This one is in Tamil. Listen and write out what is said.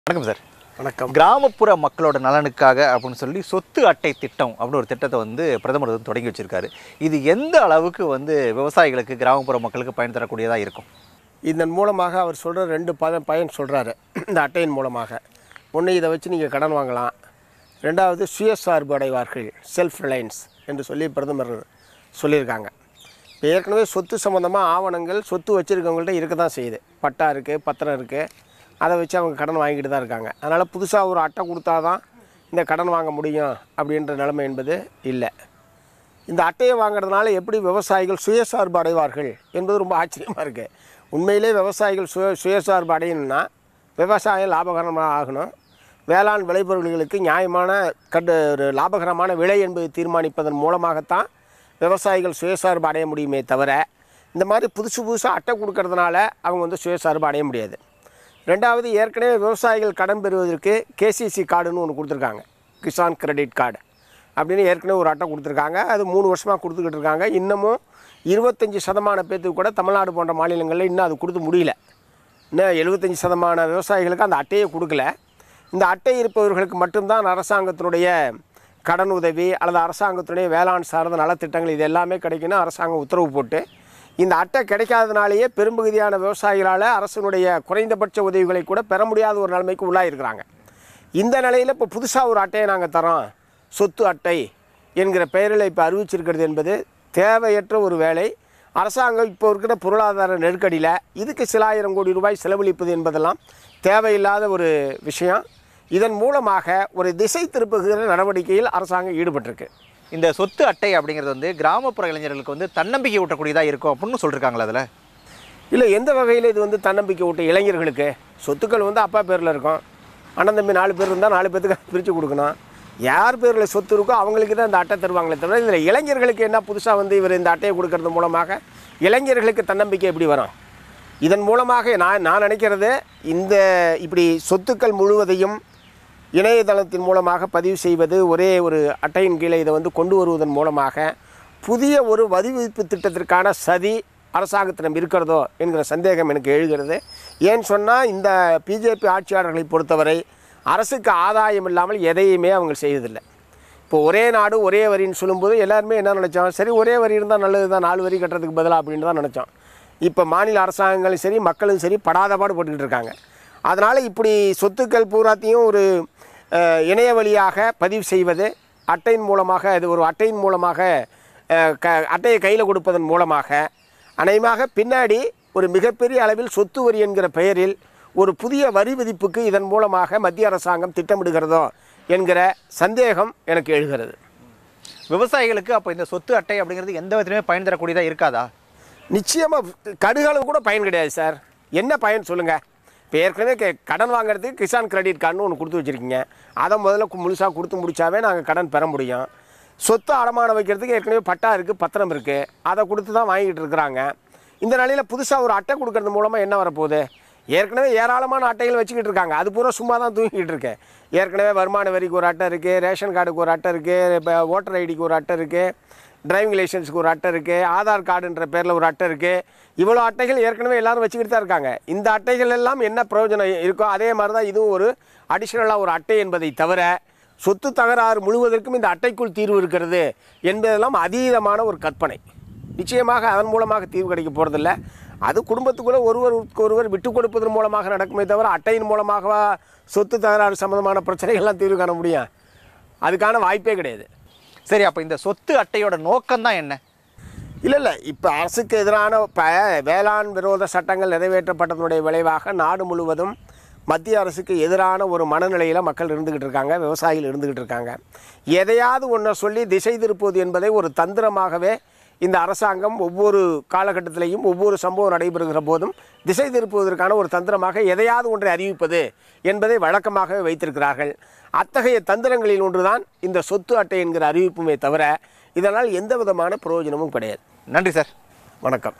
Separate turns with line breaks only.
வணக்கம் சார்
வணக்கம்
கிராமப்புற மக்களோட நலனுக்காக அப்படின்னு சொல்லி சொத்து அட்டை திட்டம் அப்படின்னு ஒரு திட்டத்தை வந்து பிரதமர் வந்து தொடங்கி வச்சிருக்காரு இது எந்த அளவுக்கு வந்து விவசாயிகளுக்கு கிராமப்புற மக்களுக்கு பயன் தரக்கூடியதாக இருக்கும்
இதன் மூலமாக அவர் சொல்கிற ரெண்டு பத பயன் சொல்கிறாரு இந்த அட்டையின் மூலமாக ஒன்று இதை வச்சு நீங்கள் கடன் வாங்கலாம் ரெண்டாவது சுயசார்பு அடைவார்கள் செல்ஃப் ரிலையன்ஸ் என்று சொல்லி பிரதமர் சொல்லியிருக்காங்க இப்போ ஏற்கனவே சொத்து சம்மந்தமாக ஆவணங்கள் சொத்து வச்சுருக்கவங்கள்ட்ட இருக்க தான் செய்யுது பட்டா இருக்குது பத்திரம் இருக்குது அதை வச்சு அவங்க கடன் வாங்கிட்டு தான் இருக்காங்க அதனால் புதுசாக ஒரு அட்டை கொடுத்தா தான் இந்த கடன் வாங்க முடியும் அப்படின்ற நிலைமை என்பது இல்லை இந்த அட்டையை வாங்குறதுனால எப்படி விவசாயிகள் சுயசார்பு அடைவார்கள் என்பது ரொம்ப ஆச்சரியமாக இருக்குது உண்மையிலே விவசாயிகள் சுய சுயசார்பு அடையணும்னா விவசாயம் லாபகரமாக ஆகணும் வேளாண் விளைபொருள்களுக்கு நியாயமான கட்டு ஒரு லாபகரமான விலை என்பதை தீர்மானிப்பதன் மூலமாகத்தான் விவசாயிகள் சுயசார்பு அடைய முடியுமே தவிர இந்த மாதிரி புதுசு புதுசாக அட்டை கொடுக்கறதுனால அவங்க வந்து சுயசார்பு அடைய முடியாது ரெண்டாவது ஏற்கனவே விவசாயிகள் கடன் பெறுவதற்கு கேசிசி கார்டுன்னு ஒன்று கொடுத்துருக்காங்க கிசான் கிரெடிட் கார்டு அப்படின்னு ஏற்கனவே ஒரு அட்டை கொடுத்துருக்காங்க அது மூணு வருஷமாக கொடுத்துக்கிட்டு இருக்காங்க இன்னமும் இருபத்தஞ்சி சதமான பேர்த்துக்கு கூட தமிழ்நாடு போன்ற மாநிலங்களில் இன்னும் அது கொடுத்து முடியல இன்னும் எழுபத்தஞ்சி சதமான விவசாயிகளுக்கு அந்த அட்டையை கொடுக்கல இந்த அட்டை இருப்பவர்களுக்கு மட்டும்தான் அரசாங்கத்தினுடைய கடன் உதவி அல்லது அரசாங்கத்தினுடைய வேளாண் சார்ந்த நலத்திட்டங்கள் இது எல்லாமே கிடைக்கணும் அரசாங்கம் உத்தரவு போட்டு இந்த அட்டை கிடைக்காதனாலேயே பெரும்பகுதியான விவசாயிகளால் அரசினுடைய குறைந்தபட்ச உதவிகளை கூட பெற முடியாத ஒரு நிலைமைக்கு உள்ளாயிருக்கிறாங்க இந்த நிலையில் இப்போ புதுசாக ஒரு அட்டையை நாங்கள் தரோம் சொத்து அட்டை என்கிற பெயரில் இப்போ அறிவிச்சிருக்கிறது என்பது தேவையற்ற ஒரு வேலை அரசாங்கம் இப்போ இருக்கிற பொருளாதார நெருக்கடியில் இதுக்கு சில ஆயிரம் கோடி ரூபாய் செலவழிப்பது என்பதெல்லாம் தேவையில்லாத ஒரு விஷயம் இதன் மூலமாக ஒரு திசை திருப்புகிற நடவடிக்கையில் அரசாங்கம் ஈடுபட்டிருக்கு
இந்த சொத்து அட்டை அப்படிங்கிறது வந்து கிராமப்புற இளைஞர்களுக்கு வந்து தன்னம்பிக்கை ஊட்டக்கூடியதாக இருக்கும் அப்படின்னு சொல்லியிருக்காங்களா அதில்
இல்லை எந்த வகையில் இது வந்து தன்னம்பிக்கை ஊட்ட இளைஞர்களுக்கு சொத்துக்கள் வந்து அப்பா பேரில் இருக்கும் அண்ணன் தம்பி நாலு பேர் இருந்தால் நாலு பேர்த்துக்கு பிரித்து கொடுக்கணும் யார் பேரில் சொத்து இருக்கோ அவங்களுக்கு தான் இந்த அட்டை தருவாங்களே தவிர இதில் இளைஞர்களுக்கு என்ன புதுசாக வந்து இவர் இந்த அட்டையை கொடுக்கறது மூலமாக இளைஞர்களுக்கு தன்னம்பிக்கை எப்படி வரும் இதன் மூலமாக நான் நான் நினைக்கிறது இந்த இப்படி சொத்துக்கள் முழுவதையும் இணையதளத்தின் மூலமாக பதிவு செய்வது ஒரே ஒரு அட்டையின் கீழே இதை வந்து கொண்டு வருவதன் மூலமாக புதிய ஒரு வரி விதிப்பு திட்டத்திற்கான சதி அரசாங்கத்திடம் இருக்கிறதோ என்கிற சந்தேகம் எனக்கு எழுகிறது ஏன்னு சொன்னால் இந்த பிஜேபி ஆட்சியாளர்களை பொறுத்தவரை அரசுக்கு ஆதாயம் இல்லாமல் எதையுமே அவங்க செய்வதில்லை இப்போ ஒரே நாடு ஒரே வரின்னு சொல்லும்போது எல்லாருமே என்ன நினச்சோம் சரி ஒரே வரி இருந்தால் நல்லது தான் நாலு வரி கட்டுறதுக்கு பதிலாக அப்படின்னு தான் நினச்சோம் இப்போ மாநில அரசாங்கங்களும் சரி மக்களும் சரி படாத பாடு போட்டுக்கிட்டு இருக்காங்க அதனால் இப்படி சொத்துக்கள் பூராத்தையும் ஒரு அஹ், இணைய வழியாக பதிவு செய்வது அட்டையின் மூலமாக இது ஒரு அட்டையின் மூலமாக அஹ், க அட்டையை கையில் கொடுப்பதன் மூலமாக அநேகமாக பின்னாடி ஒரு மிகப்பெரிய அளவில் சொத்து வரி என்கிற பெயரில் ஒரு புதிய வரி விதிப்புக்கு இதன் மூலமாக மத்திய அரசாங்கம் திட்டமிடுகிறதோ என்கிற சந்தேகம் எனக்கு எழுகிறது
விவசாயிகளுக்கு அப்போ இந்த சொத்து அட்டை அப்படிங்கிறது எந்த விதத்துலையுமே பயன் தரக்கூடியதாக இருக்காதா
நிச்சயமாக கடுகளவு கூட பயன் கிடையாது சார் என்ன பயன் சொல்லுங்கள் இப்போ ஏற்கனவே கே- கடன் வாங்குறதுக்கு கிசான் கிரெடிட் கார்டுன்னு ஒன்று கொடுத்து வச்சுருக்கீங்க அதை முதல்ல முழுசாக கொடுத்து முடிச்சாவே நாங்கள் கடன் பெற முடியும் சொத்து அடமானம் வைக்கிறதுக்கு ஏற்கனவே பட்டா இருக்குது பத்திரம் இருக்குது அதை கொடுத்து தான் வாங்கிட்டு இருக்கிறாங்க இந்த நிலையில் புதுசாக ஒரு அட்டை கொடுக்கறது மூலமாக என்ன வரப்போகுது ஏற்கனவே ஏராளமான அட்டைகள் வச்சுக்கிட்டு இருக்காங்க அது பூரா சும்மா தான் தூங்கிட்டு இருக்கேன் ஏற்கனவே வருமான வரிக்கு ஒரு அட்டை இருக்குது ரேஷன் கார்டுக்கு ஒரு அட்டை இருக்குது இப்போ ஓட்டர் ஐடிக்கு ஒரு அட்டை இருக்குது டிரைவிங் லைசன்ஸுக்கு ஒரு அட்டை இருக்குது ஆதார் கார்டுன்ற பேரில் ஒரு அட்டை இருக்குது இவ்வளோ அட்டைகள் ஏற்கனவே எல்லாரும் வச்சுக்கிட்டு தான் இருக்காங்க இந்த அட்டைகள் எல்லாம் என்ன பிரயோஜனம் இருக்கோ அதே மாதிரி தான் இதுவும் ஒரு அடிஷ்னலாக ஒரு அட்டை என்பதை தவிர சொத்து தகராறு முழுவதற்கும் இந்த அட்டைக்குள் தீர்வு இருக்கிறது என்பதெல்லாம் அதீதமான ஒரு கற்பனை நிச்சயமாக அதன் மூலமாக தீர்வு கிடைக்க போகிறதில்ல அது குடும்பத்துக்குள்ளே ஒருவருக்கு ஒருவர் விட்டு கொடுப்பதன் மூலமாக நடக்குமே தவிர அட்டையின் மூலமாகவா சொத்து தகராறு சம்மந்தமான பிரச்சனைகள்லாம் தீர்வு காண முடியும் அதுக்கான வாய்ப்பே கிடையாது
சரி அப்போ இந்த சொத்து அட்டையோட நோக்கம் தான் என்ன
இல்லை இல்லை இப்போ அரசுக்கு எதிரான இப்போ வேளாண் விரோத சட்டங்கள் நிறைவேற்றப்பட்டதனுடைய விளைவாக நாடு முழுவதும் மத்திய அரசுக்கு எதிரான ஒரு மனநிலையில் மக்கள் இருந்துக்கிட்டு இருக்காங்க விவசாயிகள் இருந்துக்கிட்டு இருக்காங்க எதையாவது ஒன்றை சொல்லி திசை திருப்புவது என்பதை ஒரு தந்திரமாகவே இந்த அரசாங்கம் ஒவ்வொரு காலகட்டத்திலையும் ஒவ்வொரு சம்பவம் நடைபெறுகிற போதும் திசை திருப்புவதற்கான ஒரு தந்திரமாக எதையாவது ஒன்றை அறிவிப்பது என்பதை வழக்கமாகவே வைத்திருக்கிறார்கள் அத்தகைய தந்திரங்களில் ஒன்றுதான் இந்த சொத்து அட்டை என்கிற அறிவிப்புமே தவிர இதனால் எந்த விதமான பிரயோஜனமும் கிடையாது
நன்றி சார்
வணக்கம்